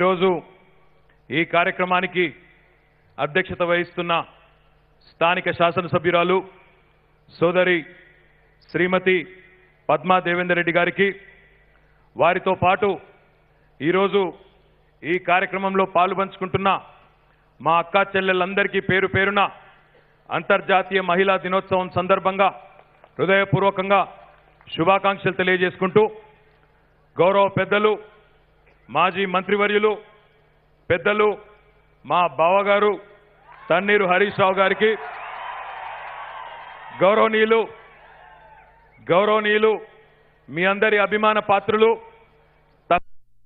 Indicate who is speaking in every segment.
Speaker 1: ఈరోజు ఈ కార్యక్రమానికి అధ్యక్షత వహిస్తున్న స్థానిక శాసనసభ్యురాలు సోదరి శ్రీమతి పద్మా దేవేందర్ రెడ్డి గారికి వారితో పాటు ఈరోజు ఈ కార్యక్రమంలో పాలు పంచుకుంటున్న మా అక్కా చెల్లెళ్ళందరికీ పేరు పేరున అంతర్జాతీయ మహిళా దినోత్సవం సందర్భంగా హృదయపూర్వకంగా శుభాకాంక్షలు తెలియజేసుకుంటూ గౌరవ పెద్దలు మాజీ మంత్రివర్యులు పెద్దలు మా బావగారు తన్నీరు హరీష్ రావు గారికి గౌరవనీయులు గౌరవనీయులు మీ అందరి అభిమాన పాత్రులు త-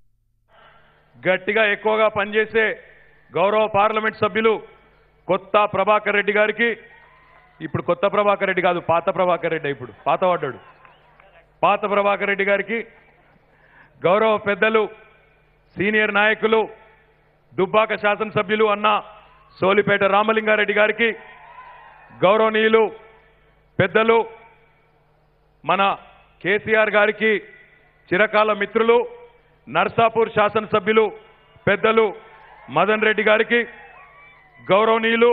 Speaker 1: గట్టిగా ఎక్కువగా పనిచేసే గౌరవ పార్లమెంట్ సభ్యులు కొత్త ప్రభాకర్ రెడ్డి గారికి ఇప్పుడు కొత్త ప్రభాకర్ రెడ్డి కాదు పాత ప్రభాకర్ రెడ్డి ఇప్పుడు పాత పడ్డాడు పాత ప్రభాకర్ రెడ్డి గారికి గౌరవ పెద్దలు సీనియర్ నాయకులు దుబ్బాక శాసనసభ్యులు అన్న సోలిపేట రామలింగారెడ్డి గారికి గౌరవనీయులు పెద్దలు మన కేసీఆర్ గారికి చిరకాల మిత్రులు నర్సాపూర్ శాసనసభ్యులు పెద్దలు మదన్ రెడ్డి గారికి గౌరవనీయులు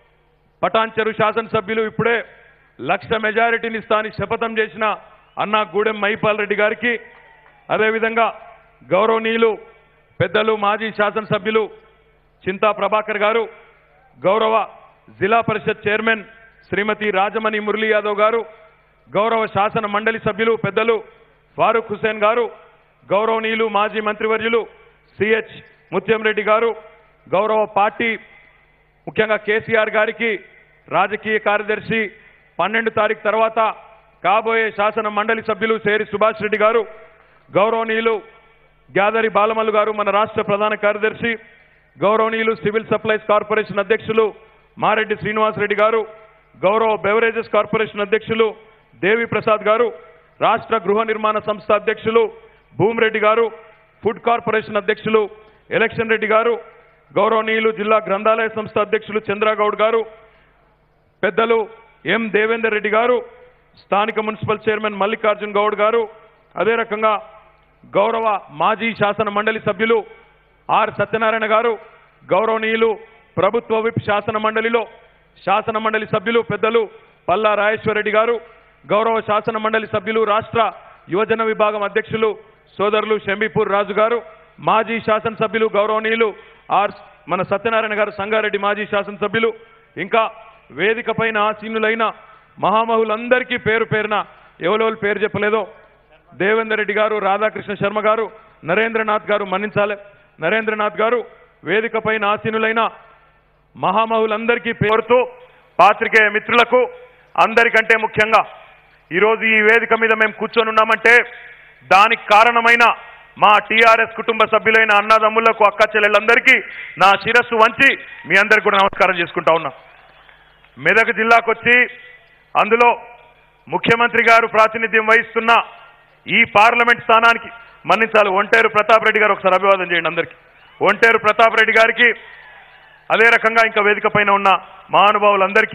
Speaker 1: పటాన్చెరు శాసనసభ్యులు ఇప్పుడే లక్ష మెజారిటీని ఇస్తాని శపథం చేసిన అన్న గూడెం మహిపాల్ రెడ్డి గారికి అదేవిధంగా గౌరవనీయులు పెద్దలు మాజీ శాసనసభ్యులు చింతా ప్రభాకర్ గారు గౌరవ జిల్లా పరిషత్ చైర్మన్ శ్రీమతి రాజమణి మురళీ యాదవ్ గారు గౌరవ శాసన మండలి సభ్యులు పెద్దలు ఫారూక్ హుసేన్ గారు గౌరవనీయులు మాజీ మంత్రివర్యులు సిహెచ్ ముత్యంరెడ్డి గారు గౌరవ పార్టీ ముఖ్యంగా కేసీఆర్ గారికి రాజకీయ కార్యదర్శి పన్నెండు తారీఖు తర్వాత కాబోయే శాసన మండలి సభ్యులు సేరి సుభాష్ రెడ్డి గారు గౌరవనీయులు గ్యాదరి బాలమల్లు గారు మన రాష్ట్ర ప్రధాన కార్యదర్శి గౌరవనీయులు సివిల్ సప్లైస్ కార్పొరేషన్ అధ్యక్షులు మారెడ్డి శ్రీనివాసరెడ్డి గారు గౌరవ బెవరేజెస్ కార్పొరేషన్ అధ్యక్షులు దేవి ప్రసాద్ గారు రాష్ట్ర గృహ నిర్మాణ సంస్థ అధ్యక్షులు భూమిరెడ్డి గారు ఫుడ్ కార్పొరేషన్ అధ్యక్షులు ఎలక్షన్ రెడ్డి గారు గౌరవనీయులు జిల్లా గ్రంథాలయ సంస్థ అధ్యక్షులు చంద్రగౌడ్ గారు పెద్దలు ఎం దేవేందర్ రెడ్డి గారు స్థానిక మున్సిపల్ చైర్మన్ మల్లికార్జున్ గౌడ్ గారు అదే రకంగా గౌరవ మాజీ శాసన మండలి సభ్యులు ఆర్ సత్యనారాయణ గారు గౌరవనీయులు ప్రభుత్వ విప్ శాసన మండలిలో శాసన మండలి సభ్యులు పెద్దలు పల్లా రాజేశ్వరరెడ్డి గారు గౌరవ శాసన మండలి సభ్యులు రాష్ట్ర యువజన విభాగం అధ్యక్షులు సోదరులు షంబీపూర్ రాజు గారు మాజీ శాసనసభ్యులు గౌరవనీయులు ఆర్ మన సత్యనారాయణ గారు సంగారెడ్డి మాజీ శాసనసభ్యులు ఇంకా వేదిక పైన ఆసీనులైన మహామహులందరికీ పేరు పేరున ఎవరెవరు పేరు చెప్పలేదో దేవేందర్ రెడ్డి గారు రాధాకృష్ణ శర్మ గారు నరేంద్రనాథ్ గారు మన్నించాలి నరేంద్రనాథ్ గారు వేదిక పైన ఆసీనులైన మహామహులందరికీ పేరుతూ పాత్రికేయ మిత్రులకు అందరికంటే ముఖ్యంగా ఈరోజు ఈ వేదిక మీద మేము కూర్చొని ఉన్నామంటే దానికి కారణమైన మా టీఆర్ఎస్ కుటుంబ సభ్యులైన అన్నదమ్ములకు అక్క చెల్లెళ్ళందరికీ నా శిరస్సు వంచి మీ అందరికి కూడా నమస్కారం చేసుకుంటా ఉన్నా మెదక్ జిల్లాకు వచ్చి అందులో ముఖ్యమంత్రి గారు ప్రాతినిధ్యం వహిస్తున్న ఈ పార్లమెంట్ స్థానానికి మన్నించాలి ఒంటేరు ప్రతాప్ రెడ్డి గారు ఒకసారి అభివాదం చేయండి అందరికీ ఒంటేరు ప్రతాప్ రెడ్డి గారికి అదే రకంగా ఇంకా వేదిక పైన ఉన్న మహానుభావులందరికీ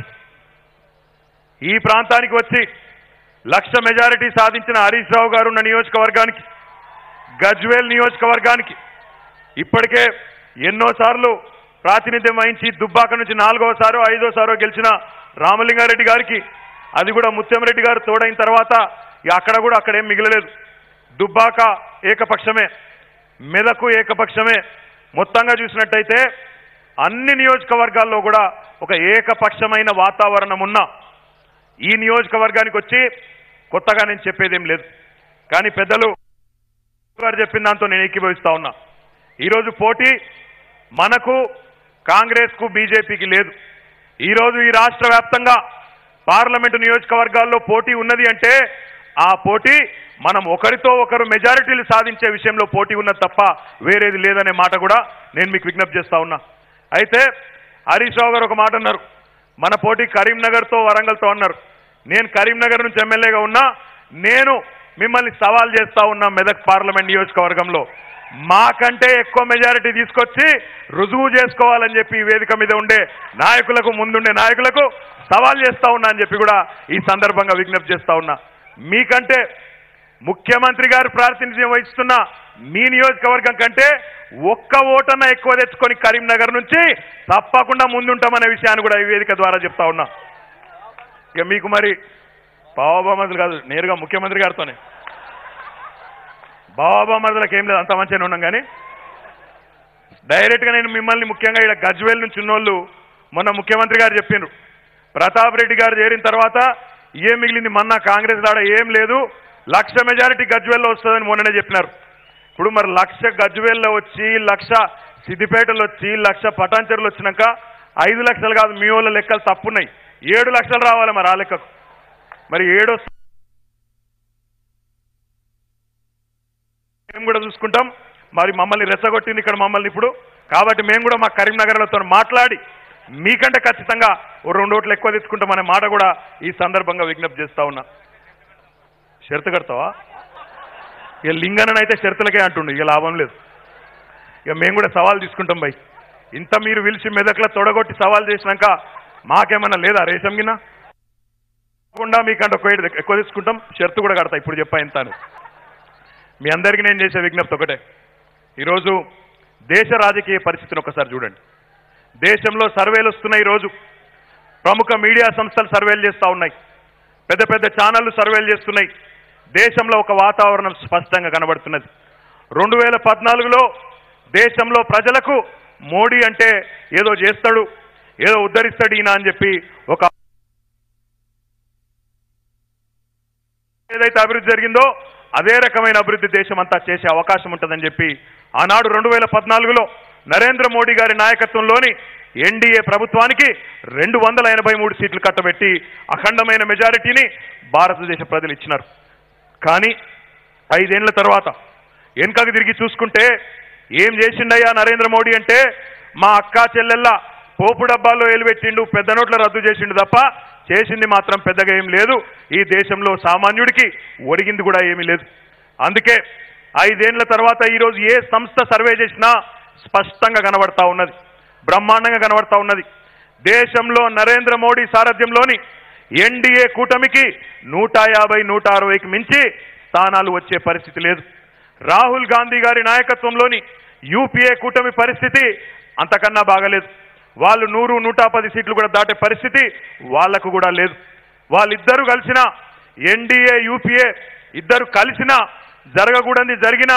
Speaker 1: ఈ ప్రాంతానికి వచ్చి లక్ష మెజారిటీ సాధించిన హరీష్ రావు గారు ఉన్న నియోజకవర్గానికి గజ్వేల్ నియోజకవర్గానికి ఇప్పటికే ఎన్నోసార్లు ప్రాతినిధ్యం వహించి దుబ్బాక నుంచి నాలుగోసారో ఐదోసారో గెలిచిన రామలింగారెడ్డి గారికి అది కూడా ముత్యంరెడ్డి గారు తోడైన తర్వాత ఇక అక్కడ కూడా అక్కడేం మిగలలేదు దుబ్బాక ఏకపక్షమే మెదకు ఏకపక్షమే మొత్తంగా చూసినట్టయితే అన్ని నియోజకవర్గాల్లో కూడా ఒక ఏకపక్షమైన వాతావరణం ఉన్న ఈ నియోజకవర్గానికి వచ్చి కొత్తగా నేను చెప్పేదేం లేదు కానీ పెద్దలు గారు చెప్పిన దాంతో నేను ఏకీభవిస్తా ఉన్నా ఈరోజు పోటీ మనకు కాంగ్రెస్ కు బీజేపీకి లేదు ఈరోజు ఈ రాష్ట్ర వ్యాప్తంగా పార్లమెంటు నియోజకవర్గాల్లో పోటీ ఉన్నది అంటే ఆ పోటీ మనం ఒకరితో ఒకరు మెజారిటీలు సాధించే విషయంలో పోటీ ఉన్నది తప్ప వేరేది లేదనే మాట కూడా నేను మీకు విజ్ఞప్తి చేస్తా ఉన్నా అయితే హరీష్ రావు గారు ఒక మాట అన్నారు మన పోటీ కరీంనగర్తో వరంగల్తో అన్నారు నేను కరీంనగర్ నుంచి ఎమ్మెల్యేగా ఉన్నా నేను మిమ్మల్ని సవాల్ చేస్తా ఉన్నా మెదక్ పార్లమెంట్ నియోజకవర్గంలో మాకంటే ఎక్కువ మెజారిటీ తీసుకొచ్చి రుజువు చేసుకోవాలని చెప్పి ఈ వేదిక మీద ఉండే నాయకులకు ముందుండే నాయకులకు సవాల్ చేస్తా ఉన్నా అని చెప్పి కూడా ఈ సందర్భంగా విజ్ఞప్తి చేస్తా ఉన్నా మీకంటే ముఖ్యమంత్రి గారు ప్రాతినిధ్యం వహిస్తున్న మీ నియోజకవర్గం కంటే ఒక్క ఓటన్న ఎక్కువ తెచ్చుకొని కరీంనగర్ నుంచి తప్పకుండా ముందుంటామనే విషయాన్ని కూడా ఈ వేదిక ద్వారా చెప్తా ఉన్నా ఇక మీకు మరి బాబామదులు కాదు నేరుగా ముఖ్యమంత్రి గారితోనే బాబామదులకు ఏం లేదు అంత మంచిగానే ఉన్నాం కానీ డైరెక్ట్ గా నేను మిమ్మల్ని ముఖ్యంగా ఇక్కడ గజ్వేల్ నుంచి ఉన్నోళ్ళు మొన్న ముఖ్యమంత్రి గారు చెప్పిండ్రు ప్రతాప్ రెడ్డి గారు చేరిన తర్వాత ఏం మిగిలింది మొన్న కాంగ్రెస్ దాడ ఏం లేదు లక్ష మెజారిటీ గజ్వేల్లో వస్తుందని మొన్ననే చెప్పినారు ఇప్పుడు మరి లక్ష గజ్వేల్లో వచ్చి లక్ష సిద్దిపేటలో వచ్చి లక్ష పటాన్చెరులు వచ్చినాక ఐదు లక్షలు కాదు మీ వాళ్ళ లెక్కలు తప్పున్నాయి ఏడు లక్షలు రావాలి మరి ఆ లెక్కకు మరి ఏడు వస్తే మేము కూడా చూసుకుంటాం మరి మమ్మల్ని రెచ్చగొట్టింది ఇక్కడ మమ్మల్ని ఇప్పుడు కాబట్టి మేము కూడా మా కరీంనగర్లతో మాట్లాడి మీకంటే ఖచ్చితంగా ఓ రెండు ఓట్లు ఎక్కువ తెచ్చుకుంటామనే మాట కూడా ఈ సందర్భంగా విజ్ఞప్తి చేస్తా ఉన్నా షరతు కడతావా ఇక లింగనని అయితే షరతులకే అంటుండు ఇక లాభం లేదు ఇక మేము కూడా సవాల్ తీసుకుంటాం బై ఇంత మీరు పిలిచి మెదక్లో తొడగొట్టి సవాల్ చేసినాక మాకేమన్నా లేదా రేషం గిన్న తప్పకుండా మీకంటే ఒక ఏడు ఎక్కువ తీసుకుంటాం షరతు కూడా కడతా ఇప్పుడు చెప్పా ఎంత అని మీ అందరికీ నేను చేసే విజ్ఞప్తి ఒకటే ఈరోజు దేశ రాజకీయ పరిస్థితిని ఒకసారి చూడండి దేశంలో సర్వేలు వస్తున్నాయి ఈరోజు ప్రముఖ మీడియా సంస్థలు సర్వేలు చేస్తూ ఉన్నాయి పెద్ద పెద్ద ఛానళ్లు సర్వేలు చేస్తున్నాయి దేశంలో ఒక వాతావరణం స్పష్టంగా కనబడుతున్నది రెండు వేల పద్నాలుగులో దేశంలో ప్రజలకు మోడీ అంటే ఏదో చేస్తాడు ఏదో ఉద్ధరిస్తాడు ఈయన అని చెప్పి ఒక ఏదైతే అభివృద్ధి జరిగిందో అదే రకమైన అభివృద్ధి దేశం అంతా చేసే అవకాశం ఉంటుందని చెప్పి ఆనాడు రెండు వేల పద్నాలుగులో నరేంద్ర మోడీ గారి నాయకత్వంలోని ఎన్డీఏ ప్రభుత్వానికి రెండు వందల ఎనభై మూడు సీట్లు కట్టబెట్టి అఖండమైన మెజారిటీని భారతదేశ ప్రజలు ఇచ్చినారు కానీ ఐదేళ్ల తర్వాత వెనుకకు తిరిగి చూసుకుంటే ఏం చేసిండయ్యా నరేంద్ర మోడీ అంటే మా అక్కా చెల్లెళ్ళ పోపు డబ్బాల్లో ఏలుపెట్టిండు పెద్ద నోట్ల రద్దు చేసిండు తప్ప చేసింది మాత్రం పెద్దగా ఏం లేదు ఈ దేశంలో సామాన్యుడికి ఒరిగింది కూడా ఏమీ లేదు అందుకే ఐదేళ్ల తర్వాత ఈరోజు ఏ సంస్థ సర్వే చేసినా స్పష్టంగా కనబడతా ఉన్నది బ్రహ్మాండంగా కనబడతా ఉన్నది దేశంలో నరేంద్ర మోడీ సారథ్యంలోని ఎన్డీఏ కూటమికి నూట యాభై నూట అరవైకి మించి స్థానాలు వచ్చే పరిస్థితి లేదు రాహుల్ గాంధీ గారి నాయకత్వంలోని యూపీఏ కూటమి పరిస్థితి అంతకన్నా బాగలేదు వాళ్ళు నూరు నూట పది సీట్లు కూడా దాటే పరిస్థితి వాళ్లకు కూడా లేదు వాళ్ళిద్దరూ కలిసిన ఎన్డీఏ యూపీఏ ఇద్దరు కలిసిన జరగకూడని జరిగిన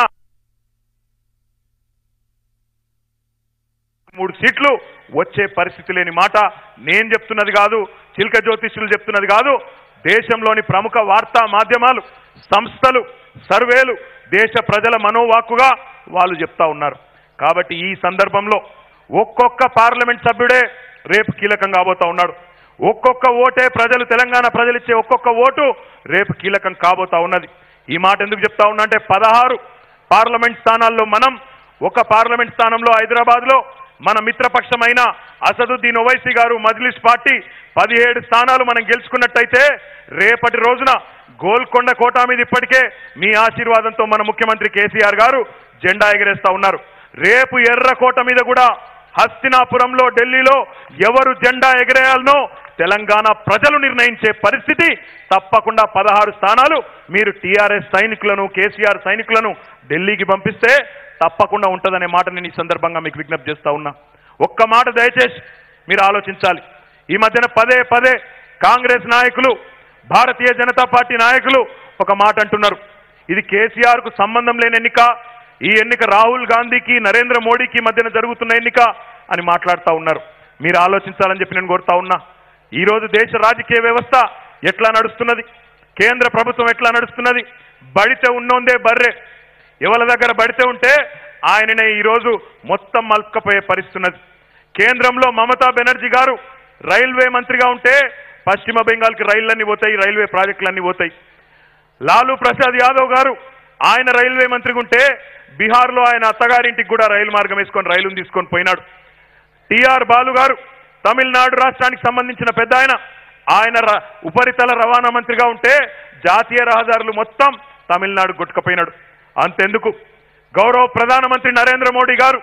Speaker 1: మూడు సీట్లు వచ్చే పరిస్థితి లేని మాట నేను చెప్తున్నది కాదు చిల్క జ్యోతిష్యులు చెప్తున్నది కాదు దేశంలోని ప్రముఖ వార్తా మాధ్యమాలు సంస్థలు సర్వేలు దేశ ప్రజల మనోవాక్కుగా వాళ్ళు చెప్తా ఉన్నారు కాబట్టి ఈ సందర్భంలో ఒక్కొక్క పార్లమెంట్ సభ్యుడే రేపు కీలకం కాబోతా ఉన్నాడు ఒక్కొక్క ఓటే ప్రజలు తెలంగాణ ప్రజలు ఇచ్చే ఒక్కొక్క ఓటు రేపు కీలకం కాబోతా ఉన్నది ఈ మాట ఎందుకు చెప్తా ఉన్నా అంటే పదహారు పార్లమెంట్ స్థానాల్లో మనం ఒక పార్లమెంట్ స్థానంలో హైదరాబాద్ లో మన మిత్రపక్షమైన అసదుద్దీన్ ఓవైసీ గారు మజ్లిస్ పార్టీ పదిహేడు స్థానాలు మనం గెలుచుకున్నట్టయితే రేపటి రోజున గోల్కొండ కోట మీద ఇప్పటికే మీ ఆశీర్వాదంతో మన ముఖ్యమంత్రి కేసీఆర్ గారు జెండా ఎగరేస్తా ఉన్నారు రేపు ఎర్రకోట మీద కూడా హస్తినాపురంలో ఢిల్లీలో ఎవరు జెండా ఎగరేయాలనో తెలంగాణ ప్రజలు నిర్ణయించే పరిస్థితి తప్పకుండా పదహారు స్థానాలు మీరు టీఆర్ఎస్ సైనికులను కేసీఆర్ సైనికులను ఢిల్లీకి పంపిస్తే తప్పకుండా ఉంటుందనే మాట నేను ఈ సందర్భంగా మీకు విజ్ఞప్తి చేస్తా ఉన్నా ఒక్క మాట దయచేసి మీరు ఆలోచించాలి ఈ మధ్యన పదే పదే కాంగ్రెస్ నాయకులు భారతీయ జనతా పార్టీ నాయకులు ఒక మాట అంటున్నారు ఇది కేసీఆర్ కు సంబంధం లేని ఎన్నిక ఈ ఎన్నిక రాహుల్ గాంధీకి నరేంద్ర మోడీకి మధ్యన జరుగుతున్న ఎన్నిక అని మాట్లాడుతూ ఉన్నారు మీరు ఆలోచించాలని చెప్పి నేను కోరుతా ఉన్నా ఈ రోజు దేశ రాజకీయ వ్యవస్థ ఎట్లా నడుస్తున్నది కేంద్ర ప్రభుత్వం ఎట్లా నడుస్తున్నది బడితే ఉన్నోందే బర్రె ఎవరి దగ్గర బడితే ఉంటే ఆయననే ఈరోజు మొత్తం మల్కపోయే పరిస్థితి ఉన్నది కేంద్రంలో మమతా బెనర్జీ గారు రైల్వే మంత్రిగా ఉంటే పశ్చిమ బెంగాల్కి రైళ్లన్నీ పోతాయి రైల్వే ప్రాజెక్టులన్నీ పోతాయి లాలూ ప్రసాద్ యాదవ్ గారు ఆయన రైల్వే మంత్రిగా ఉంటే బీహార్లో ఆయన అత్తగారింటికి కూడా రైలు మార్గం వేసుకొని రైలును తీసుకొని పోయినాడు టిఆర్ బాలు గారు తమిళనాడు రాష్ట్రానికి సంబంధించిన పెద్ద ఆయన ఆయన ర- ఉపరితల రవాణా మంత్రిగా ఉంటే జాతీయ రహదారులు మొత్తం తమిళనాడు కొట్టుకుపోయినాడు అంతెందుకు గౌరవ ప్రధానమంత్రి నరేంద్ర మోడీ గారు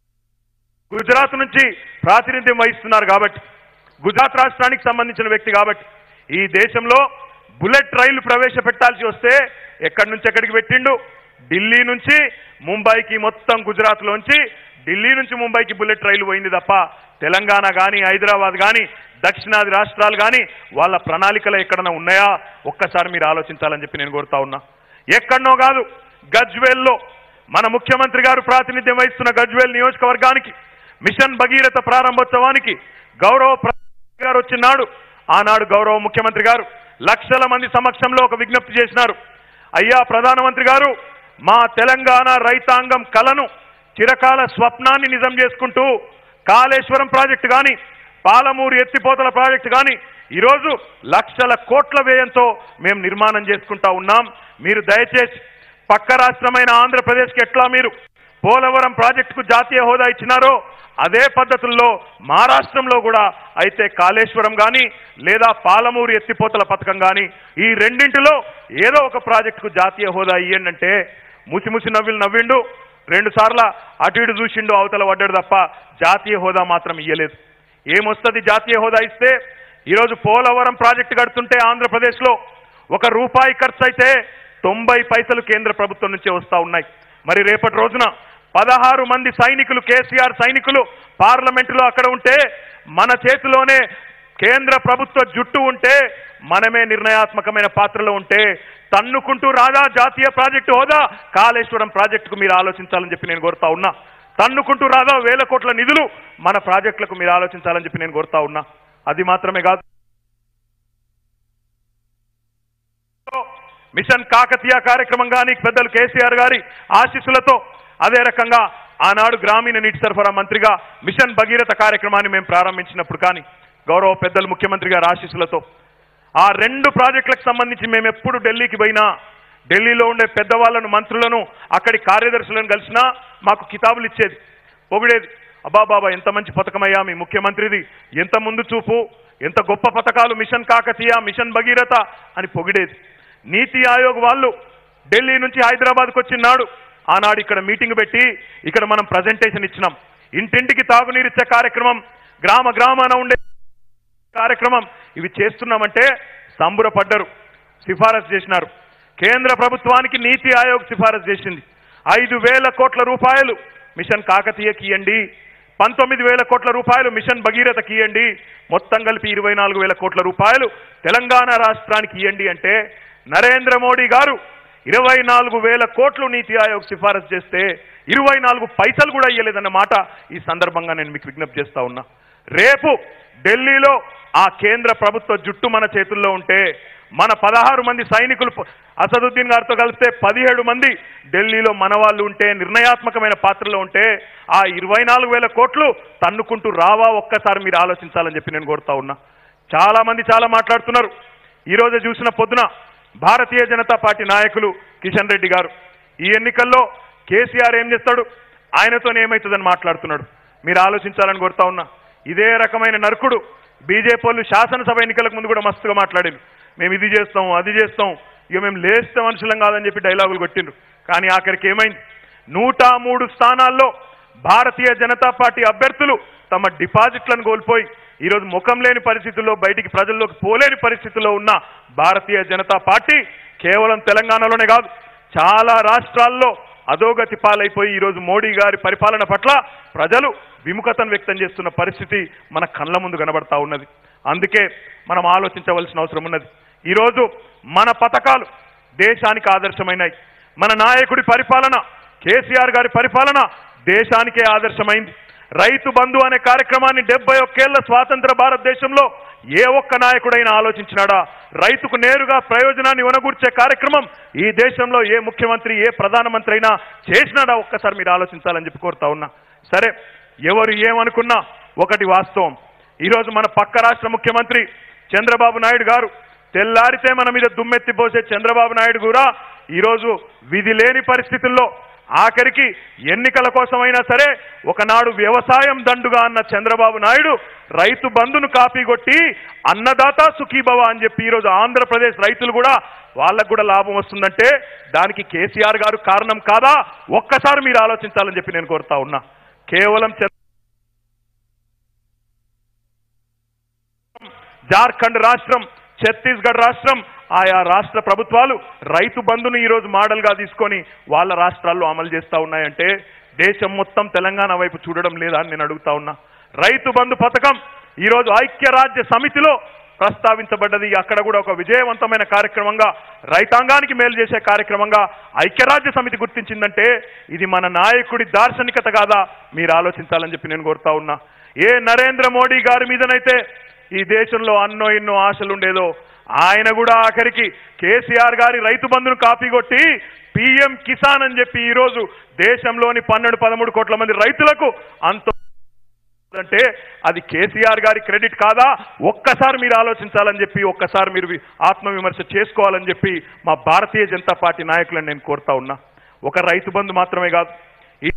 Speaker 1: గుజరాత్ నుంచి ప్రాతినిధ్యం వహిస్తున్నారు కాబట్టి గుజరాత్ రాష్ట్రానికి సంబంధించిన వ్యక్తి కాబట్టి ఈ దేశంలో బుల్లెట్ రైలు ప్రవేశపెట్టాల్సి వస్తే ఎక్కడి నుంచి ఎక్కడికి పెట్టిండు ఢిల్లీ నుంచి ముంబైకి మొత్తం గుజరాత్లోంచి ఢిల్లీ నుంచి ముంబైకి బుల్లెట్ రైలు పోయింది తప్ప తెలంగాణ కానీ హైదరాబాద్ కానీ దక్షిణాది రాష్ట్రాలు కానీ వాళ్ళ ప్రణాళికలు ఎక్కడన్నా ఉన్నాయా ఒక్కసారి మీరు ఆలోచించాలని చెప్పి నేను కోరుతా ఉన్నా ఎక్కడనో కాదు గజ్వేల్లో మన ముఖ్యమంత్రి గారు ప్రాతినిధ్యం వహిస్తున్న గజ్వేల్ నియోజకవర్గానికి మిషన్ భగీరథ ప్రారంభోత్సవానికి గౌరవ ప్రధాని గారు వచ్చినాడు ఆనాడు గౌరవ ముఖ్యమంత్రి గారు లక్షల మంది సమక్షంలో ఒక విజ్ఞప్తి చేసినారు అయ్యా ప్రధానమంత్రి గారు మా తెలంగాణ రైతాంగం కలను చిరకాల స్వప్నాన్ని నిజం చేసుకుంటూ కాళేశ్వరం ప్రాజెక్టు కానీ పాలమూరు ఎత్తిపోతల ప్రాజెక్టు కానీ ఈరోజు లక్షల కోట్ల వ్యయంతో మేము నిర్మాణం చేసుకుంటా ఉన్నాం మీరు దయచేసి పక్క రాష్ట్రమైన ఆంధ్రప్రదేశ్కి ఎట్లా మీరు పోలవరం ప్రాజెక్టుకు జాతీయ హోదా ఇచ్చినారో అదే పద్ధతుల్లో మహారాష్ట్రంలో కూడా అయితే కాళేశ్వరం కానీ లేదా పాలమూరు ఎత్తిపోతల పథకం కానీ ఈ రెండింటిలో ఏదో ఒక ప్రాజెక్టుకు జాతీయ హోదా ఇయ్యండి అంటే ముసిముసి నవ్వులు నవ్విండు రెండు సార్ల అటు ఇటు చూసిండు అవతల పడ్డాడు తప్ప జాతీయ హోదా మాత్రం ఇయ్యలేదు ఏమొస్తుంది జాతీయ హోదా ఇస్తే ఈరోజు పోలవరం ప్రాజెక్టు కడుతుంటే ఆంధ్రప్రదేశ్లో ఒక రూపాయి ఖర్చు అయితే తొంభై పైసలు కేంద్ర ప్రభుత్వం నుంచే వస్తా ఉన్నాయి మరి రేపటి రోజున పదహారు మంది సైనికులు కేసీఆర్ సైనికులు పార్లమెంటులో అక్కడ ఉంటే మన చేతిలోనే కేంద్ర ప్రభుత్వ జుట్టు ఉంటే మనమే నిర్ణయాత్మకమైన పాత్రలో ఉంటే తన్నుకుంటూ రాదా జాతీయ ప్రాజెక్టు హోదా కాళేశ్వరం ప్రాజెక్టుకు మీరు ఆలోచించాలని చెప్పి నేను కోరుతా ఉన్నా తన్నుకుంటూ రాదా వేల కోట్ల నిధులు మన ప్రాజెక్టులకు మీరు ఆలోచించాలని చెప్పి నేను కోరుతా ఉన్నా అది మాత్రమే కాదు మిషన్ కాకతీయ కార్యక్రమం కానీ పెద్దలు కేసీఆర్ గారి ఆశీస్సులతో అదే రకంగా ఆనాడు గ్రామీణ నీటి సరఫరా మంత్రిగా మిషన్ భగీరథ కార్యక్రమాన్ని మేము ప్రారంభించినప్పుడు కానీ గౌరవ పెద్దలు ముఖ్యమంత్రి గారి ఆశీస్సులతో ఆ రెండు ప్రాజెక్టులకు సంబంధించి మేము ఎప్పుడు ఢిల్లీకి పోయినా ఢిల్లీలో ఉండే పెద్దవాళ్లను మంత్రులను అక్కడి కార్యదర్శులను కలిసినా మాకు కితాబులు ఇచ్చేది పొగిడేది అబ్బా బాబా ఎంత మంచి పథకమయ్యా మీ ముఖ్యమంత్రిది ఎంత ముందు చూపు ఎంత గొప్ప పథకాలు మిషన్ కాకతీయ మిషన్ భగీరథ అని పొగిడేది నీతి ఆయోగ్ వాళ్ళు ఢిల్లీ నుంచి హైదరాబాద్కు వచ్చినాడు ఆనాడు ఇక్కడ మీటింగ్ పెట్టి ఇక్కడ మనం ప్రజెంటేషన్ ఇచ్చినాం ఇంటింటికి తాగునీరు ఇచ్చే కార్యక్రమం గ్రామ గ్రామాన ఉండే కార్యక్రమం ఇవి చేస్తున్నామంటే సంబురపడ్డరు సిఫారసు చేసినారు కేంద్ర ప్రభుత్వానికి నీతి ఆయోగ్ సిఫారసు చేసింది ఐదు వేల కోట్ల రూపాయలు మిషన్ కాకతీయకి ఇవ్వండి పంతొమ్మిది వేల కోట్ల రూపాయలు మిషన్ భగీరథకి ఇవ్వండి మొత్తం కలిపి ఇరవై నాలుగు వేల కోట్ల రూపాయలు తెలంగాణ రాష్ట్రానికి ఇవ్వండి అంటే నరేంద్ర మోడీ గారు ఇరవై నాలుగు వేల కోట్లు నీతి ఆయోగ్ సిఫారసు చేస్తే ఇరవై నాలుగు పైసలు కూడా ఇయ్యలేదన్న మాట ఈ సందర్భంగా నేను మీకు విజ్ఞప్తి చేస్తా ఉన్నా రేపు ఢిల్లీలో ఆ కేంద్ర ప్రభుత్వ జుట్టు మన చేతుల్లో ఉంటే మన పదహారు మంది సైనికులు ప- అసదుద్దీన్ గారితో కలిస్తే పదిహేడు మంది ఢిల్లీలో మన వాళ్ళు ఉంటే నిర్ణయాత్మకమైన పాత్రలో ఉంటే ఆ ఇరవై నాలుగు వేల కోట్లు తన్నుకుంటూ రావా ఒక్కసారి మీరు ఆలోచించాలని చెప్పి నేను కోరుతా ఉన్నా చాలా మంది చాలా మాట్లాడుతున్నారు ఈ రోజు చూసిన పొద్దున భారతీయ జనతా పార్టీ నాయకులు కిషన్ రెడ్డి గారు ఈ ఎన్నికల్లో కేసీఆర్ ఏం చేస్తాడు ఆయనతోనే ఏమవుతుందని మాట్లాడుతున్నాడు మీరు ఆలోచించాలని కోరుతా ఉన్నా ఇదే రకమైన నరకుడు బీజేపీ వాళ్ళు శాసనసభ ఎన్నికలకు ముందు కూడా మస్తుగా మాట్లాడారు మేము ఇది చేస్తాం అది చేస్తాం ఇక మేము లేస్తే మనుషులం కాదని చెప్పి డైలాగులు కొట్టిండ్రు కానీ ఆఖరికి ఏమైంది నూట మూడు స్థానాల్లో భారతీయ జనతా పార్టీ అభ్యర్థులు తమ డిపాజిట్లను కోల్పోయి ఈరోజు ముఖం లేని పరిస్థితుల్లో బయటికి ప్రజల్లోకి పోలేని పరిస్థితుల్లో ఉన్న భారతీయ జనతా పార్టీ కేవలం తెలంగాణలోనే కాదు చాలా రాష్ట్రాల్లో అధోగతి పాలైపోయి ఈరోజు మోడీ గారి పరిపాలన పట్ల ప్రజలు విముఖతను వ్యక్తం చేస్తున్న పరిస్థితి మన కళ్ళ ముందు కనబడతా ఉన్నది అందుకే మనం ఆలోచించవలసిన అవసరం ఉన్నది ఈరోజు మన పథకాలు దేశానికి ఆదర్శమైనాయి మన నాయకుడి పరిపాలన కేసీఆర్ గారి పరిపాలన దేశానికే ఆదర్శమైంది రైతు బంధు అనే కార్యక్రమాన్ని డెబ్బై ఒక్కేళ్ల స్వాతంత్ర భారతదేశంలో ఏ ఒక్క నాయకుడైనా ఆలోచించినాడా రైతుకు నేరుగా ప్రయోజనాన్ని ఉనగూర్చే కార్యక్రమం ఈ దేశంలో ఏ ముఖ్యమంత్రి ఏ ప్రధానమంత్రి అయినా చేసినాడా ఒక్కసారి మీరు ఆలోచించాలని చెప్పి కోరుతా ఉన్నా సరే ఎవరు ఏమనుకున్నా ఒకటి వాస్తవం ఈరోజు మన పక్క రాష్ట్ర ముఖ్యమంత్రి చంద్రబాబు నాయుడు గారు తెల్లారితే మన మీద దుమ్మెత్తి పోసే చంద్రబాబు నాయుడు కూడా ఈరోజు విధి లేని పరిస్థితుల్లో ఆఖరికి ఎన్నికల కోసమైనా సరే ఒకనాడు వ్యవసాయం దండుగా అన్న చంద్రబాబు నాయుడు రైతు బంధును కాపీ కొట్టి అన్నదాత సుఖీభవ అని చెప్పి ఈరోజు ఆంధ్రప్రదేశ్ రైతులు కూడా వాళ్ళకు కూడా లాభం వస్తుందంటే దానికి కేసీఆర్ గారు కారణం కాదా ఒక్కసారి మీరు ఆలోచించాలని చెప్పి నేను కోరుతా ఉన్నా కేవలం చంద్ర- జార్ఖండ్ రాష్ట్రం ఛత్తీస్గఢ్ రాష్ట్రం
Speaker 2: ఆయా రాష్ట్ర ప్రభుత్వాలు రైతు బంధును ఈరోజు మోడల్గా తీసుకొని వాళ్ళ రాష్ట్రాల్లో అమలు చేస్తా ఉన్నాయంటే దేశం మొత్తం తెలంగాణ వైపు చూడడం లేదా అని నేను అడుగుతా ఉన్నా రైతు బంధు పథకం ఈరోజు ఐక్యరాజ్య సమితిలో ప్రస్తావించబడ్డది అక్కడ కూడా ఒక విజయవంతమైన కార్యక్రమంగా రైతాంగానికి మేలు చేసే కార్యక్రమంగా ఐక్యరాజ్య సమితి గుర్తించిందంటే ఇది మన నాయకుడి దార్శనికత కాదా మీరు ఆలోచించాలని చెప్పి నేను కోరుతా ఉన్నా ఏ నరేంద్ర మోడీ గారి మీదనైతే ఈ దేశంలో అన్నో ఎన్నో ఆశలు ఉండేదో ఆయన కూడా ఆఖరికి కేసీఆర్ గారి రైతు బంధును కాపీ కొట్టి పిఎం కిసాన్ అని చెప్పి ఈరోజు దేశంలోని పన్నెండు పదమూడు కోట్ల మంది రైతులకు అంత అంటే అది కేసీఆర్ గారి క్రెడిట్ కాదా ఒక్కసారి మీరు ఆలోచించాలని చెప్పి ఒక్కసారి మీరు వి- ఆత్మవిమర్శ చేసుకోవాలని చెప్పి మా భారతీయ జనతా పార్టీ నాయకులను నేను కోరుతా ఉన్నా ఒక రైతు బంధు మాత్రమే కాదు ఈ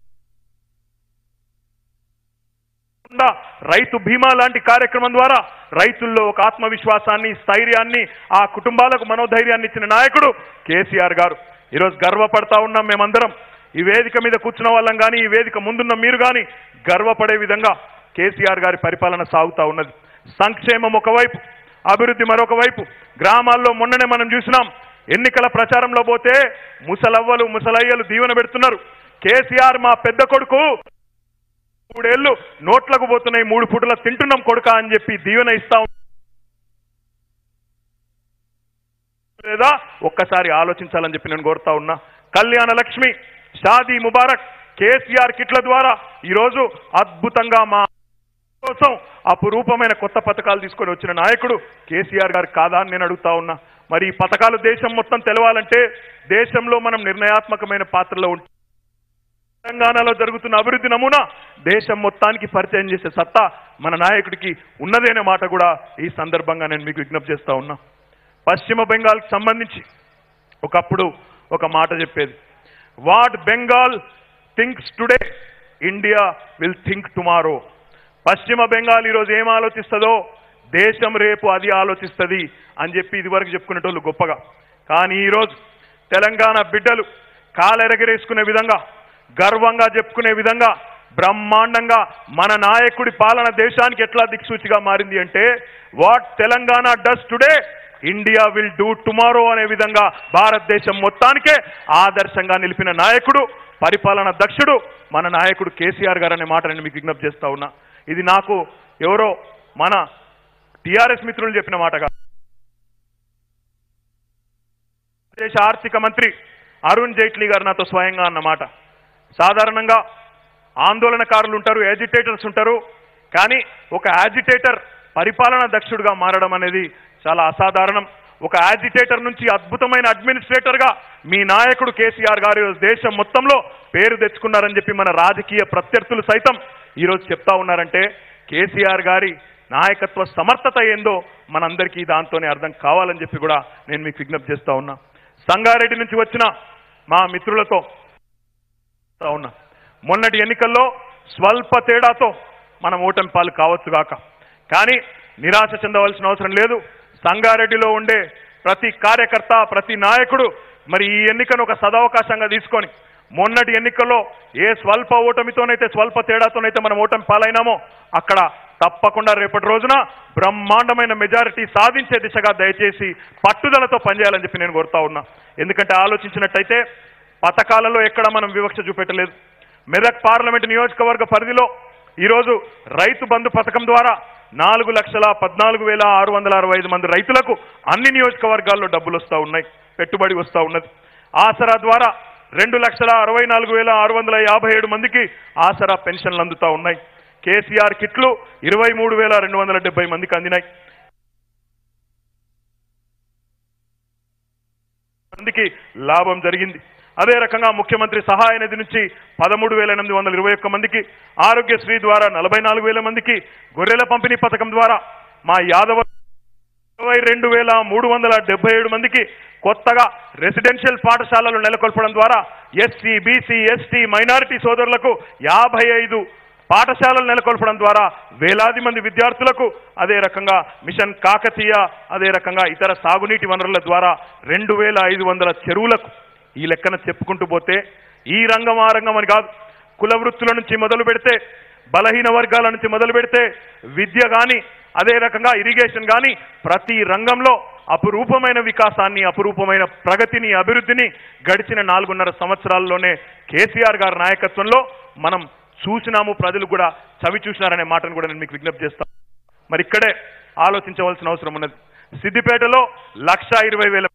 Speaker 2: కాకుండా రైతు బీమా లాంటి కార్యక్రమం ద్వారా రైతుల్లో ఒక ఆత్మవిశ్వాసాన్ని స్థైర్యాన్ని ఆ కుటుంబాలకు మనోధైర్యాన్ని ఇచ్చిన నాయకుడు కేసీఆర్ గారు ఈరోజు గర్వపడతా ఉన్నాం మేమందరం ఈ వేదిక మీద కూర్చున్న వాళ్ళం కానీ ఈ వేదిక ముందున్న మీరు కానీ గర్వపడే విధంగా కేసీఆర్ గారి పరిపాలన సాగుతా ఉన్నది సంక్షేమం ఒకవైపు అభివృద్ధి మరొక వైపు గ్రామాల్లో మొన్ననే మనం చూసినాం ఎన్నికల ప్రచారంలో పోతే ముసలవ్వలు ముసలయ్యలు దీవెన పెడుతున్నారు కేసీఆర్ మా పెద్ద కొడుకు మూడేళ్లు నోట్లకు పోతున్నాయి మూడు పూటల తింటున్నాం కొడుక అని చెప్పి దీవెన ఇస్తా ఉం- లేదా ఒక్కసారి ఆలోచించాలని చెప్పి నేను కోరుతా ఉన్నా కళ్యాణ లక్ష్మి షాదీ ముబారక్ కేసీఆర్ కిట్ల ద్వారా ఈరోజు అద్భుతంగా మా కోసం అపురూపమైన కొత్త పథకాలు తీసుకొని వచ్చిన నాయకుడు కేసీఆర్ గారు కాదా అని నేను అడుగుతా ఉన్నా మరి ఈ పథకాలు దేశం మొత్తం తెలవాలంటే దేశంలో మనం నిర్ణయాత్మకమైన పాత్రలో ఉంటాం తెలంగాణలో జరుగుతున్న అభివృద్ధి నమూనా దేశం మొత్తానికి పరిచయం చేసే సత్తా మన నాయకుడికి ఉన్నదేనే మాట కూడా ఈ సందర్భంగా నేను మీకు విజ్ఞప్తి చేస్తా ఉన్నా పశ్చిమ బెంగాల్కి సంబంధించి ఒకప్పుడు ఒక మాట చెప్పేది what Bengal thinks today India will think tomorrow Paschim Bengal ఈరోజు ఏం ఆలోచిస్తుందో దేశం రేపు అది ఆలోచిస్తుంది అని చెప్పి ఇదివరకు చెప్పుకునేటోళ్ళు గొప్పగా కానీ ఈరోజు తెలంగాణ బిడ్డలు కాలెరగరేసుకునే విధంగా గర్వంగా చెప్పుకునే విధంగా బ్రహ్మాండంగా మన నాయకుడి పాలన దేశానికి ఎట్లా దిక్సూచిగా మారింది అంటే what Telangana does today India will do tomorrow అనే విధంగా భారతదేశం మొత్తానికే ఆదర్శంగా నిలిపిన నాయకుడు పరిపాలన దక్షుడు మన నాయకుడు కేసీఆర్ గారు అనే మాట నేను మీకు విజ్ఞప్తి చేస్తా ఉన్నా ఇది నాకు ఎవరో మన టిఆర్ఎస్ మిత్రులు చెప్పిన మాట కాదు దేశ ఆర్థిక మంత్రి అరుణ్ జైట్లీ గారు నాతో స్వయంగా అన్నమాట సాధారణంగా ఆందోళనకారులు ఉంటారు యాజిటేటర్స్ ఉంటారు కానీ ఒక యాజిటేటర్ పరిపాలన దక్షుడుగా మారడం అనేది చాలా అసాధారణం ఒక యాజిటేటర్ నుంచి అద్భుతమైన అడ్మినిస్ట్రేటర్ గా మీ నాయకుడు కేసీఆర్ గారు ఈరోజు దేశం మొత్తంలో పేరు తెచ్చుకున్నారని చెప్పి మన రాజకీయ ప్రత్యర్థులు సైతం ఈరోజు చెప్తా ఉన్నారంటే కేసీఆర్ గారి నాయకత్వ సమర్థత ఏందో మనందరికీ దాంతోనే అర్థం కావాలని చెప్పి కూడా నేను మీకు విజ్ఞప్తి చేస్తా ఉన్నా సంగారెడ్డి నుంచి వచ్చిన మా మిత్రులతో చెప్తా ఉన్నా మొన్నటి ఎన్నికల్లో స్వల్ప తేడాతో మనం ఓటమి పాలు కావచ్చు గాక కానీ నిరాశ చెందవలసిన అవసరం లేదు సంగారెడ్డిలో ఉండే ప్రతి కార్యకర్త ప్రతి నాయకుడు మరి ఈ ఎన్నికను ఒక సదవకాశంగా తీసుకొని మొన్నటి ఎన్నికల్లో ఏ స్వల్ప ఓటమితోనైతే స్వల్ప తేడాతోనైతే మనం ఓటమి పాలైనామో అక్కడ తప్పకుండా రేపటి రోజున బ్రహ్మాండమైన మెజారిటీ సాధించే దిశగా దయచేసి పట్టుదలతో పనిచేయాలని చెప్పి నేను కోరుతా ఉన్నా ఎందుకంటే ఆలోచించినట్టయితే పథకాలలో ఎక్కడ మనం వివక్ష చూపెట్టలేదు మెదక్ పార్లమెంట్ నియోజకవర్గ పరిధిలో ఈరోజు రైతు బంధు పథకం ద్వారా నాలుగు లక్షల పద్నాలుగు వేల ఆరు వందల అరవై ఐదు మంది రైతులకు అన్ని నియోజకవర్గాల్లో డబ్బులు వస్తూ ఉన్నాయి పెట్టుబడి వస్తూ ఉన్నది ఆసరా ద్వారా రెండు లక్షల అరవై నాలుగు వేల ఆరు వందల యాభై ఏడు మందికి ఆసరా పెన్షన్లు అందుతా ఉన్నాయి కేసీఆర్ కిట్లు ఇరవై మూడు వేల రెండు వందల డెబ్బై మందికి అందినాయి మందికి లాభం జరిగింది అదే రకంగా ముఖ్యమంత్రి సహాయ నిధి నుంచి పదమూడు వేల ఎనిమిది వందల ఇరవై ఒక్క మందికి ఆరోగ్యశ్రీ ద్వారా నలభై నాలుగు వేల మందికి గొర్రెల పంపిణీ పథకం ద్వారా మా యాదవ ఇరవై రెండు వేల మూడు వందల డెబ్బై ఏడు మందికి కొత్తగా రెసిడెన్షియల్ పాఠశాలలు నెలకొల్పడం ద్వారా ఎస్సీ బీసీ ఎస్టీ మైనారిటీ సోదరులకు యాభై ఐదు పాఠశాలలు నెలకొల్పడం ద్వారా వేలాది మంది విద్యార్థులకు అదే రకంగా మిషన్ కాకతీయ అదే రకంగా ఇతర సాగునీటి వనరుల ద్వారా రెండు వేల ఐదు వందల చెరువులకు ఈ లెక్కన చెప్పుకుంటూ పోతే ఈ రంగం ఆ రంగం అని కాదు కుల వృత్తుల నుంచి మొదలు పెడితే బలహీన వర్గాల నుంచి మొదలు పెడితే విద్య కానీ అదే రకంగా ఇరిగేషన్ కానీ ప్రతి రంగంలో అపురూపమైన వికాసాన్ని అపురూపమైన ప్రగతిని అభివృద్ధిని గడిచిన నాలుగున్నర సంవత్సరాల్లోనే కేసీఆర్ గారి నాయకత్వంలో మనం చూసినాము ప్రజలు కూడా చవి చూసినారనే మాటను కూడా నేను మీకు విజ్ఞప్తి చేస్తాను మరి ఇక్కడే ఆలోచించవలసిన అవసరం ఉన్నది సిద్దిపేటలో లక్ష ఇరవై వేల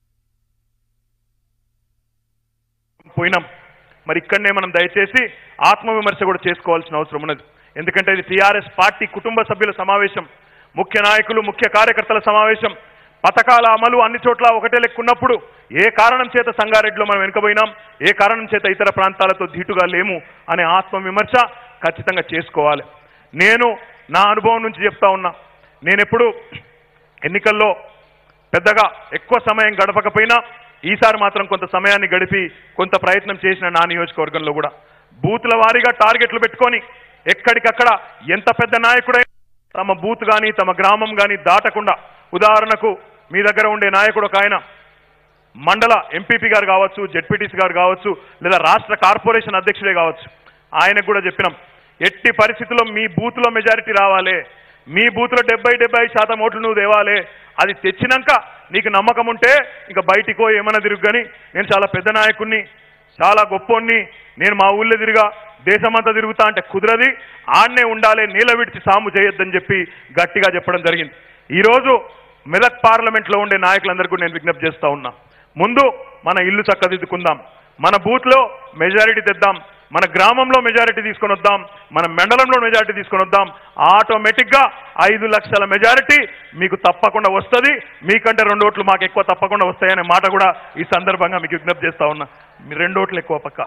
Speaker 2: పోయినాం మరి ఇక్కడనే మనం దయచేసి ఆత్మవిమర్శ కూడా చేసుకోవాల్సిన అవసరం ఉన్నది ఎందుకంటే ఇది టీఆర్ఎస్ పార్టీ కుటుంబ సభ్యుల సమావేశం ముఖ్య నాయకులు ముఖ్య కార్యకర్తల సమావేశం పథకాల అమలు అన్ని చోట్ల ఒకటే లెక్కున్నప్పుడు ఏ కారణం చేత సంగారెడ్డిలో మనం వెనుకబోయినాం ఏ కారణం చేత ఇతర ప్రాంతాలతో ధీటుగా లేము అనే ఆత్మవిమర్శ ఖచ్చితంగా చేసుకోవాలి నేను నా అనుభవం నుంచి చెప్తా ఉన్నా నేనెప్పుడు ఎన్నికల్లో పెద్దగా ఎక్కువ సమయం గడపకపోయినా ఈసారి మాత్రం కొంత సమయాన్ని గడిపి కొంత ప్రయత్నం చేసిన నా నియోజకవర్గంలో కూడా బూతుల వారీగా టార్గెట్లు పెట్టుకొని ఎక్కడికక్కడ ఎంత పెద్ద నాయకుడై తమ బూత్ కానీ తమ గ్రామం కానీ దాటకుండా ఉదాహరణకు మీ దగ్గర ఉండే నాయకుడు ఒక ఆయన మండల ఎంపీపీ గారు కావచ్చు జెడ్పీటీసీ గారు కావచ్చు లేదా రాష్ట్ర కార్పొరేషన్ అధ్యక్షుడే కావచ్చు ఆయనకు కూడా చెప్పినాం ఎట్టి పరిస్థితుల్లో మీ బూత్లో మెజారిటీ రావాలి మీ బూత్లో డెబ్బై డెబ్బై శాతం ఓట్లు నువ్వు తేవాలి అది తెచ్చినాక నీకు నమ్మకం ఉంటే ఇంకా బయటికో ఏమన్నా తిరుగు కానీ నేను చాలా పెద్ద నాయకుణ్ణి చాలా గొప్పోణ్ణి నేను మా ఊళ్ళో తిరిగా దేశమంతా తిరుగుతా అంటే కుదరది ఆడనే ఉండాలి నీళ్ళ విడిచి సాము చేయొద్దని చెప్పి గట్టిగా చెప్పడం జరిగింది ఈరోజు మెదక్ పార్లమెంట్లో ఉండే నాయకులందరికీ కూడా నేను విజ్ఞప్తి చేస్తా ఉన్నా ముందు మన ఇల్లు చక్కదిద్దుకుందాం మన బూత్లో మెజారిటీ తెద్దాం మన గ్రామంలో మెజారిటీ తీసుకొని వద్దాం మన మండలంలో మెజారిటీ తీసుకొని వద్దాం ఆటోమేటిక్గా ఐదు లక్షల మెజారిటీ మీకు తప్పకుండా వస్తుంది మీకంటే రెండు ఓట్లు మాకు ఎక్కువ తప్పకుండా వస్తాయనే మాట కూడా ఈ సందర్భంగా మీకు విజ్ఞప్తి చేస్తా ఉన్నా మీ రెండు ఓట్లు ఎక్కువ పక్క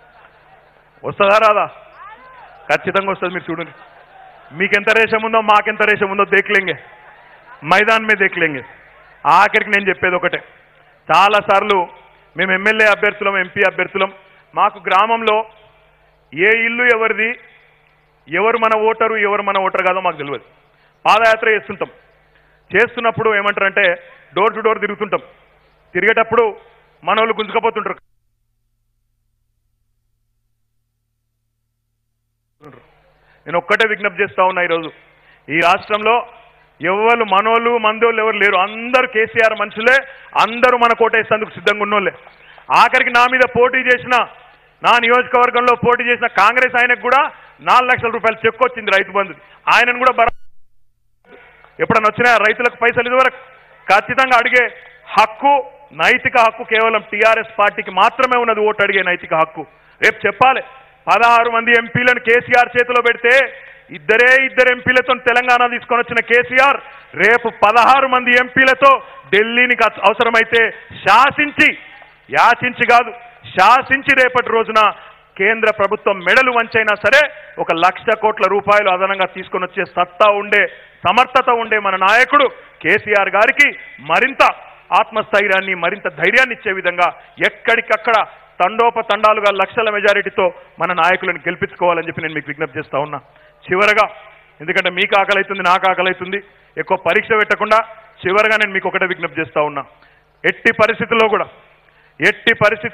Speaker 2: వస్తుందా రాదా ఖచ్చితంగా వస్తుంది మీరు చూడండి మీకెంత రేషం ఉందో మాకెంత రేషం ఉందో దేఖలేంగే మైదాన్ మీద దేఖలేంగే ఆఖరికి నేను చెప్పేది ఒకటే చాలాసార్లు మేము ఎమ్మెల్యే అభ్యర్థులం ఎంపీ అభ్యర్థులం మాకు గ్రామంలో ఏ ఇల్లు ఎవరిది ఎవరు మన ఓటరు ఎవరు మన ఓటర్ కాదో మాకు తెలియదు పాదయాత్ర చేస్తుంటాం చేస్తున్నప్పుడు ఏమంటారంటే డోర్ టు డోర్ తిరుగుతుంటాం తిరిగేటప్పుడు మన వాళ్ళు గుంజుకపోతుంటారు నేను ఒక్కటే విజ్ఞప్తి చేస్తా ఉన్నా ఈరోజు ఈ రాష్ట్రంలో ఎవరు మనోళ్ళు మందోళ్ళు ఎవరు లేరు అందరూ కేసీఆర్ మనుషులే అందరూ మన కోటేసేందుకు సిద్ధంగా ఉన్నోళ్ళే ఆఖరికి నా మీద పోటీ చేసిన నా నియోజకవర్గంలో పోటీ చేసిన కాంగ్రెస్ ఆయనకు కూడా నాలుగు లక్షల రూపాయలు చెక్ వచ్చింది రైతు బంధు ఆయనను కూడా బర ఎప్పుడన్నా వచ్చినా రైతులకు పైసలు ఇదివరకు ఖచ్చితంగా అడిగే హక్కు నైతిక హక్కు కేవలం టీఆర్ఎస్ పార్టీకి మాత్రమే ఉన్నది ఓటు అడిగే నైతిక హక్కు రేపు చెప్పాలి పదహారు మంది ఎంపీలను కేసీఆర్ చేతిలో పెడితే ఇద్దరే ఇద్దరు ఎంపీలతో తెలంగాణ తీసుకొని వచ్చిన కేసీఆర్ రేపు పదహారు మంది ఎంపీలతో ఢిల్లీని కచ్- అవసరమైతే శాసించి యాచించి కాదు శాసించి రేపటి రోజున కేంద్ర ప్రభుత్వం మెడలు వంచైనా సరే ఒక లక్ష కోట్ల రూపాయలు అదనంగా తీసుకొని వచ్చే సత్తా ఉండే సమర్థత ఉండే మన నాయకుడు కేసీఆర్ గారికి మరింత ఆత్మస్థైర్యాన్ని మరింత ధైర్యాన్ని ఇచ్చే విధంగా ఎక్కడికక్కడ తండోపతండాలుగా లక్షల మెజారిటీతో మన నాయకులను గెలిపించుకోవాలని చెప్పి నేను మీకు విజ్ఞప్తి చేస్తా ఉన్నా చివరగా ఎందుకంటే మీకు ఆకలి అవుతుంది నాకు ఆకలి అవుతుంది ఎక్కువ పరీక్ష పెట్టకుండా చివరగా నేను మీకు ఒకటే విజ్ఞప్తి చేస్తా ఉన్నా ఎట్టి పరిస్థితుల్లో కూడా ఎట్టి పరిస్థితి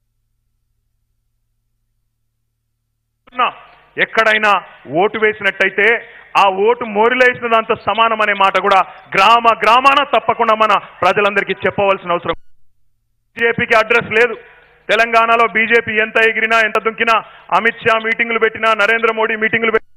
Speaker 2: ఉన్నా, ఎక్కడైనా ఓటు వేసినట్టయితే ఆ ఓటు మోరిలేసిన దాంతో సమానం అనే మాట కూడా గ్రామ గ్రామాన తప్పకుండా మన ప్రజలందరికీ చెప్పవలసిన అవసరం బీజేపీకి అడ్రస్ లేదు తెలంగాణలో బీజేపీ ఎంత ఎగిరినా ఎంత దుంకినా అమిత్ షా మీటింగులు పెట్టినా నరేంద్ర మోడీ మీటింగులు పెట్టి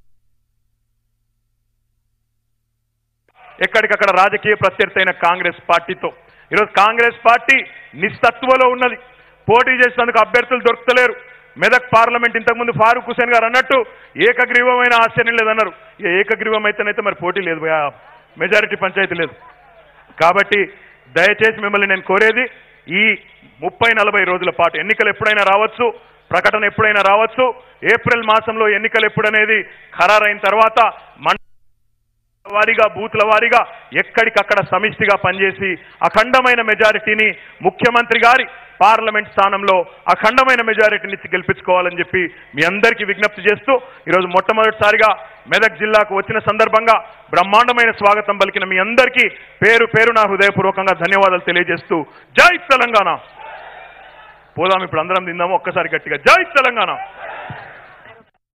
Speaker 2: ఎక్కడికక్కడ రాజకీయ ప్రత్యర్థి అయిన కాంగ్రెస్ పార్టీతో ఈరోజు కాంగ్రెస్ పార్టీ నిస్తత్వలో ఉన్నది పోటీ చేసినందుకు అభ్యర్థులు దొరుకుతలేరు మెదక్ పార్లమెంట్ ఇంతకుముందు ఫారూక్ హుసేన్ గారు అన్నట్టు ఏకగ్రీవమైన ఆశ్చర్యం లేదన్నారు ఇక ఏకగ్రీవం అయితేనైతే మరి పోటీ లేదు భయ్యా. మెజారిటీ పంచాయతీ లేదు కాబట్టి దయచేసి మిమ్మల్ని నేను కోరేది ఈ ముప్పై నలభై రోజుల పాటు ఎన్నికలు ఎప్పుడైనా రావచ్చు ప్రకటన ఎప్పుడైనా రావచ్చు ఏప్రిల్ మాసంలో ఎన్నికలు ఎప్పుడనేది ఖరారైన తర్వాత మండ వారీగా బూత్ల వారీగా ఎక్కడికక్కడ సమిష్టిగా పనిచేసి అఖండమైన మెజారిటీని ముఖ్యమంత్రి గారి పార్లమెంట్ స్థానంలో అఖండమైన మెజారిటీని ఇచ్చి గెలిపించుకోవాలని చెప్పి మీ అందరికీ విజ్ఞప్తి చేస్తూ ఈరోజు మొట్టమొదటిసారిగా మెదక్ జిల్లాకు వచ్చిన సందర్భంగా బ్రహ్మాండమైన స్వాగతం పలికిన మీ అందరికీ పేరు పేరు నా హృదయపూర్వకంగా ధన్యవాదాలు తెలియజేస్తూ జై తెలంగాణ పోదాం ఇప్పుడు అందరం తిందాము ఒక్కసారి గట్టిగా జై తెలంగాణ